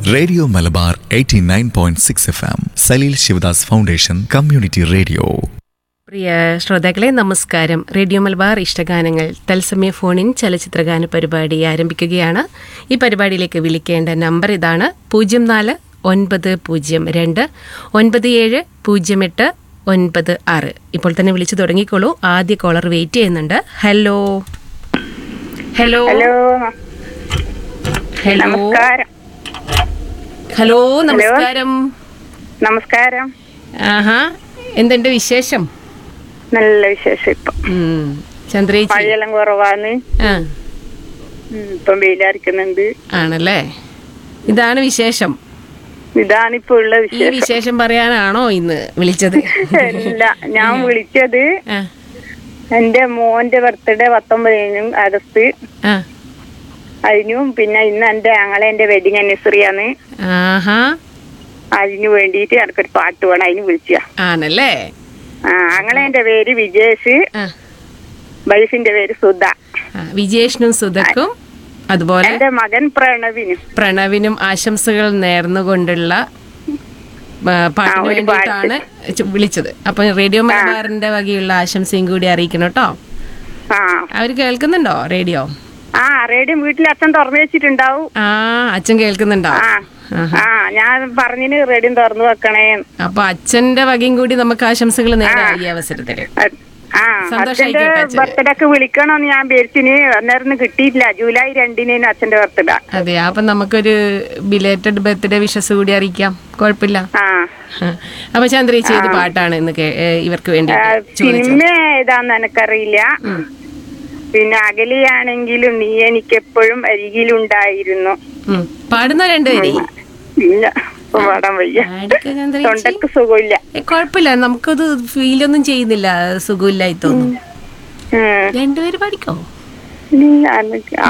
Radio Malabar 89.6 point six F M Saleel Sivadas foundation community radio പ്രിയ ശ്രോതാക്കളെ നമസ്കാരം റേഡിയോ മലബാർ ഇഷ്ടഗാനങ്ങൾ തത്സമയ ഫോണിൻ ചലച്ചിത്രഗാന പരിപാടി ആരംഭിക്കുകയാണ് ഈ പരിപാടിയിലേക്ക് വിളിക്കേണ്ട നമ്പർ ഇതാണ് പൂജ്യം നാല് ഒൻപത് പൂജ്യം രണ്ട് ഒൻപത് ഏഴ് പൂജ്യം എട്ട് ഒൻപത് ആറ് ഇപ്പോൾ തന്നെ വിളിച്ചു തുടങ്ങിക്കോളൂ ആദ്യ കോളർ വെയിറ്റ് ചെയ്യുന്നുണ്ട് ഹലോ ഹലോ ഹലോ ഹലോ നമസ്കാരം ഹലോ നമസ്കാരം നമസ്കാരം ആഹാ എന്തുണ്ട് വിശേഷം നല്ല വിശേഷം ഇപ്പം ഉം. ചന്ദ്രേച്ചി മഴയെല്ലാം കുറവാന്ന് ആ ഉം, ഇപ്പം വെയിലരിക്കുന്നുണ്ട് ആണല്ലേ ഇതാണ് വിശേഷം ഇതാണ് ഇപ്പൊ ഉള്ള ഈ വിശേഷം വിശേഷം പറയാനാണോ ഇന്ന് വിളിച്ചത് അല്ല ഞാൻ വിളിച്ചത് ആ, എന്റെ മോന്റെ ബർത്ത്ഡേ പത്തൊമ്പതിനും അഗസ്റ്റ് ആ. അതിനും പിന്നെ ഇന്ന് എന്റെ ഞങ്ങളെ എന്റെ വെഡിങ് ആനിവേഴ്സറി ആണ് ആഹാ അതിന് വേണ്ടിയിട്ട് എനിക്കൊരു പാട്ട് വേണം അതിന് വിളിച്ച ആണല്ലേ ആ ഞങ്ങളെ എന്റെ പേര് വിജേഷ് ആ, വൈഫിന്റെ പേര് സുധ ആ, വിജേഷിനും സുധക്കും അതുപോലെ എന്റെ മകൻ പ്രണവിനും പ്രണവിനും ആശംസകൾ നേർന്നുകൊണ്ടുള്ള ആ, പാട്ടിന് ഒരു വേണ്ടിയിട്ടാണ് ചു- വിളിച്ചത് അപ്പൊ റേഡിയോ മലബാറിന്റെ വകയുള്ള ആശംസയും കൂടി അറിയിക്കണം കേട്ടോ ആ അവര് കേൾക്കുന്നുണ്ടോ റേഡിയോ ആ റേഡിയോ വീട്ടിൽ അച്ഛൻ തുറന്നു വെച്ചിട്ടുണ്ടാവും ആ അച്ഛൻ കേൾക്കുന്നുണ്ടോ ആ ആ ഞാൻ പറഞ്ഞിന് റേഡിയോ തുറന്നു വെക്കണേ അപ്പൊ അച്ഛന്റെ വകയും കൂടി നമുക്ക് ആശംസകൾ നേരാം ഈ അവസരത്തില് അ- ആ സന്തോഷായി അച്ഛന്റെ കേട്ടോ അച്ഛന്. ബർത്ത്ഡേക്ക് വിളിക്കണമെന്ന് ഞാൻ വിചാരിച്ചിന് അന്നേരം കിട്ടിയിട്ടില്ല ജൂലൈ രണ്ടിനേനു അച്ഛന്റെ ബർത്ത്ഡേ അതെ അപ്പൊ നമുക്കൊരു ബിലേറ്റഡ് ബർത്ത്ഡേ വിഷസ് കൂടി അറിയിക്കാം കുഴപ്പമില്ല ആ ആ. അപ്പൊ ചന്ദ്രേച്ചി ഏത് പാട്ടാണ് ഇന്ന് കേ- ഏ, ഇവർക്ക് വേണ്ടി ആ, ചോദിച്ചത് സിനിമ ഏതാന്ന് എനിക്കറിയില്ല പിന്നെ അകലെയാണെങ്കിലും നീ എനിക്ക് എപ്പോഴും അരികിലുണ്ടായിരുന്നു ഉം. പാടുന്ന രണ്ടുപേരെ ഇല്ല ഇപ്പൊ പാടാൻ വയ്യ പാടിക്കോ ചന്ദ്രേച്ചി തൊണ്ടക്ക് സുഖമില്ല ഏ, കുഴപ്പമില്ല നമുക്കത് ഫീലൊന്നും ചെയ്യുന്നില്ല സുഖമില്ലായി തോന്നുന്നു ഉം. രണ്ടുപേര് പാടിക്കോ ഇല്ല, എനിക്ക് ആ